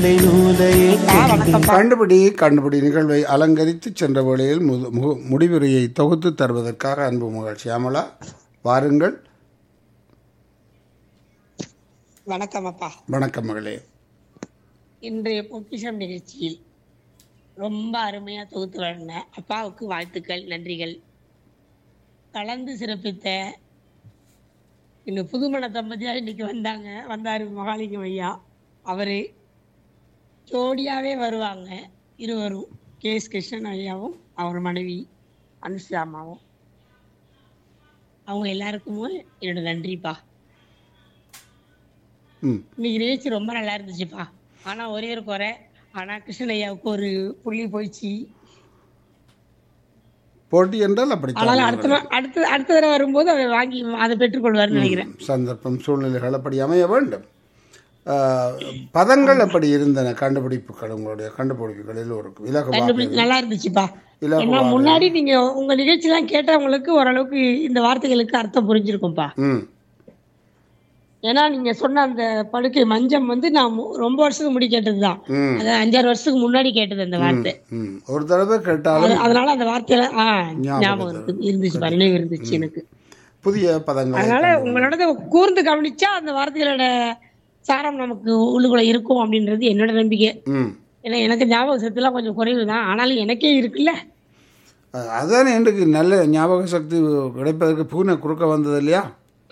கண்டுபிடி கண்டுபிடி நிகழ்வை அலங்கரித்து சென்ற வேளையில் முது- மு- முடிவுரையை தொகுத்து தருவதற்காக அன்பு மகள் சியாமலா வாருங்கள் வணக்கம் அப்பா வணக்கம் மகளே இன்றைய பொக்கிஷம் நிகழ்ச்சியில் ரொம்ப அருமையா தொகுத்து வழங்கின அப்பாவுக்கு வாழ்த்துக்கள் நன்றிகள் கலந்து சிறப்பித்த இந்த புதுமண தம்பதியா இன்னைக்கு வந்தாங்க வந்தாரு மகாலிங்கம் ஐயா அவரு ஜோடியாவே வருவாங்க இருவரும் கே எஸ் கிருஷ்ணன் ஐயாவும் அவர் மனைவி அனுஷா அம்மாவும் அவங்க எல்லாருக்குமே என்னோட நன்றிப்பா ம் இன்னைக்கு நிகழ்ச்சி ரொம்ப நல்லா இருந்துச்சுப்பா ஆனா ஒரே ஒரு குறை ஆனா கிருஷ்ணன் ஐயாவுக்கு ஒரு புள்ளி போயிடுச்சு போட்டி என்றால் அப்படி ஆனாலும் அடுத்த நா- அடுத்த அடுத்த தடவை வரும்போது அவர் வாங்கி அதை பெற்றுக்கொள்வார்னு நினைக்கிறேன் சந்தர்ப்பம் சூழ்நிலைகள் அப்படி அமைய வேண்டும் ஆஹ், பதங்கள் அப்படி இருந்தன கண்டுபிடிப்புகள் உங்களுடைய கண்டுபிடிப்புகளில் ஒரு இலகுவாக கண்டுபிடி நல்லா இருந்துச்சுப்பா இலகுவாக ஏன்னா முன்னாடி நீங்க உங்க நிகழ்ச்சி எல்லாம் கேட்டவங்களுக்கு ஓரளவுக்கு இந்த வார்த்தைகளுக்கு அர்த்தம் புரிஞ்சிருக்கும்பா ம் ஏன்னா நீங்க சொன்ன அந்த படுக்கை மஞ்சம் வந்து நான் மு- ரொம்ப வருஷத்துக்கு முடி கேட்டதுதான் ம் அது அஞ்சாறு வருஷத்துக்கு முன்னாடி கேட்டது அந்த வார்த்தை ம் ஒரு தடவை கேட்டாலும் அது- அதனால அந்த வார்த்தையில ஆ ஞாபகம் ஞாபகம் இருக்கு இருந்துச்சு நினைவு இருந்துச்சு எனக்கு புதிய பதங்களை அதனால உங்களோட கூர்ந்து கவனிச்சா அந்த வார்த்தைகளோட சாரம் நமக்கு உள்ளுக்குள்ள இருக்கும் அப்படின்றது என்னோட நம்பிக்கை ம் ஏன்னா எனக்கு ஞாபக சக்திலாம் கொஞ்சம் குறைவு தான் ஆனாலும் எனக்கே இருக்குல்ல அஹ் அதானே எனக்கு நல்ல ஞாபக சக்தி கிடைப்பதற்கு பூனை குறுக்க வந்தது இல்லையா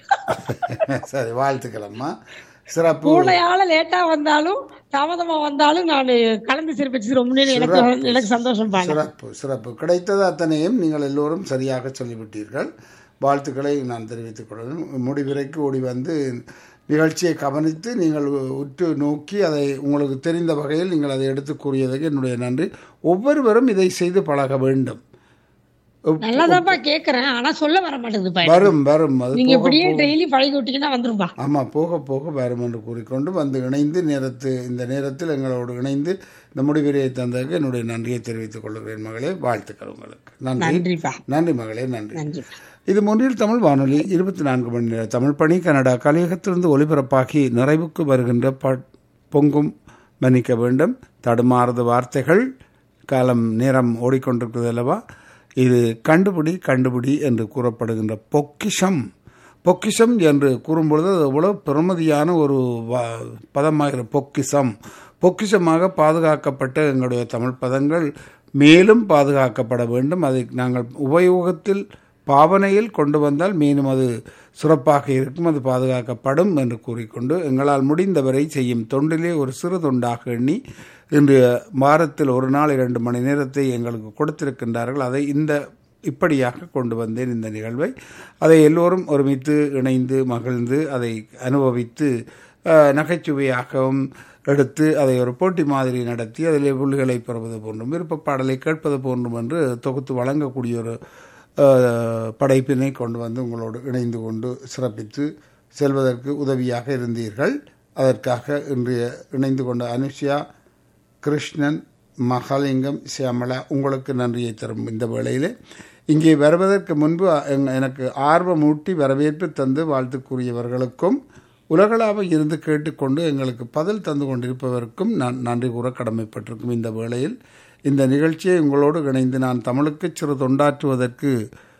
சரி வாழ்த்துக்களம்மா சிறப்பு பூனையால லேட்டா வந்தாலும் தாமதமா வந்தாலும் நான் கலந்து சிறப்பிச்சு ரொம்ப நேரம் எனக்கு எனக்கு சந்தோஷம் பாங்க சிறப்பு சிறப்பு கிடைத்தது அத்தனையும் நீங்கள் எல்லோரும் சரியாக சொல்லிவிட்டீர்கள் வாழ்த்துக்களை நான் தெரிவித்துக் கொள்கிறேன் முடிவிறைக்கு ஓடி வந்து நிகழ்ச்சியை கவனித்து நீங்கள் உற்று நோக்கி அதை உங்களுக்கு தெரிந்த வகையில் நீங்கள் அதை எடுத்து கூறியதற்கு என்னுடைய நன்றி ஒவ்வொருவரும் இதை செய்து பழக வேண்டும் நல்லாதான்ப்பா கேக்குறேன் ஆனா சொல்ல வர மாட்டேங்குதுப்பா எனக்கு. வரும் வரும் அது நீங்க போக இப்படியே டெய்லி பழகி விட்டீங்கன்னா வந்துருப்பா ஆமாம் போக போக வரும் என்று கூறிக்கொண்டு வந்து இணைந்து நேரத்து இந்த நேரத்தில் எங்களோடு இணைந்து இந்த முடிவிரையை தந்ததுக்கு என்னுடைய நன்றியை தெரிவித்துக் கொள்கிறேன் மகளே வாழ்த்துக்கள் உங்களுக்கு நன்றி நன்றிப்பா நன்றி மகளே நன்றி நன்றிப்பா இது மொன்றில் தமிழ் வானொலி இருபத்தி நான்கு மணி நேர தமிழ் பணி கனடா கலையகத்திலிருந்து ஒலிபரப்பாகி நிறைவுக்கு வருகின்ற ப- பொங்கும் மன்னிக்க வேண்டும் தடுமாறுத வார்த்தைகள் காலம் நேரம் ஓடிக்கொண்டிருக்கிறது அல்லவா இது கண்டுபிடி கண்டுபிடி என்று கூறப்படுகின்ற பொக்கிஷம் பொக்கிஷம் என்று கூறும்பொழுது அது எவ்வளவு பெருமதியான ஒரு வா- பதமாகிற பொக்கிஷம் பொக்கிஷமாக பாதுகாக்கப்பட்ட எங்களுடைய தமிழ் பதங்கள் மேலும் பாதுகாக்கப்பட வேண்டும் அதை நாங்கள் உபயோகத்தில் பாவனையில் கொண்டு வந்தால் மீண்டும் அது சிறப்பாக இருக்கும் அது பாதுகாக்கப்படும் என்று கூறிக்கொண்டு எங்களால் முடிந்தவரை செய்யும் தொண்டிலே ஒரு சிறு தொண்டாக எண்ணி இன்று வாரத்தில் ஒரு நாள் இரண்டு மணி நேரத்தை எங்களுக்கு கொடுத்திருக்கின்றார்கள் அதை இந்த இப்படியாக கொண்டு வந்தேன் இந்த நிகழ்வை அதை எல்லோரும் ஒருமித்து இணைந்து மகிழ்ந்து அதை அனுபவித்து அஹ், நகைச்சுவையாகவும் எடுத்து அதை ஒரு போட்டி மாதிரி நடத்தி அதில் புள்ளிகளை பெறுவது போன்றும் விருப்ப பாடலை கேட்பது போன்றும் என்று தொகுத்து வழங்கக்கூடிய ஒரு அஹ், படைப்பினை கொண்டு வந்து உங்களோடு இணைந்து கொண்டு சிறப்பித்து செல்வதற்கு உதவியாக இருந்தீர்கள் அதற்காக இன்றைய இணைந்து கொண்ட அனுஷ்யா கிருஷ்ணன் மகாலிங்கம் சியாமலா உங்களுக்கு நன்றியை தரும் இந்த வேளையிலே இங்கே வருவதற்கு முன்பு எங்க- எனக்கு ஆர்வமூட்டி வரவேற்பு தந்து வாழ்த்து கூறியவர்களுக்கும் உலகளாவ இருந்து கேட்டுக்கொண்டு எங்களுக்கு பதில் தந்து கொண்டிருப்பவருக்கும் நான் நன்றி கூற கடமைப்பட்டிருக்கும் இந்த வேளையில் இந்த நிகழ்ச்சியை உங்களோடு இணைந்து நான் தமிழுக்கு சிறு தொண்டாற்றுவதற்கு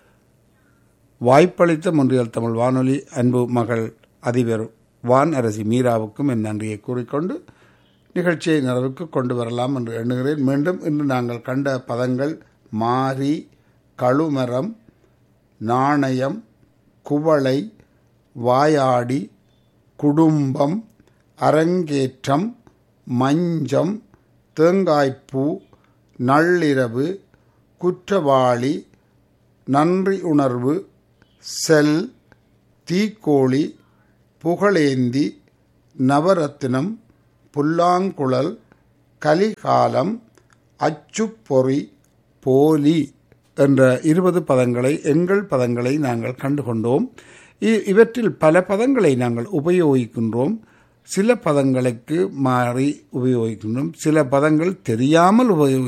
வாய்ப்பளித்த முன்றியல் தமிழ் வானொலி அன்பு மகள் அதிபர் வான் அரசி மீராவுக்கும் என் நன்றியை கூறிக்கொண்டு நிகழ்ச்சியை நிறைவுக்கு கொண்டு வரலாம் என்று எண்ணுகிறேன் மீண்டும் இன்று நாங்கள் கண்ட பதங்கள் மாரி கழுமரம் நாணயம் குவளை வாயாடி குடும்பம் அரங்கேற்றம் மஞ்சம் தேங்காய்ப்பூ நள்ளிரவு குற்றவாளி நன்றி உணர்வு செல் தீக்கோழி புகழேந்தி நவரத்தினம் புல்லாங்குழல் கலிகாலம் அச்சுப்பொறி போலி என்ற இருபது பதங்களை எங்கள் பதங்களை நாங்கள் கண்டுகொண்டோம் இ- இவற்றில் பல பதங்களை நாங்கள் உபயோகிக்கின்றோம் சில பதங்களுக்கு மாறி உபயோகிக்கின்றோம் சில பதங்கள் தெரியாமல் உபயோகி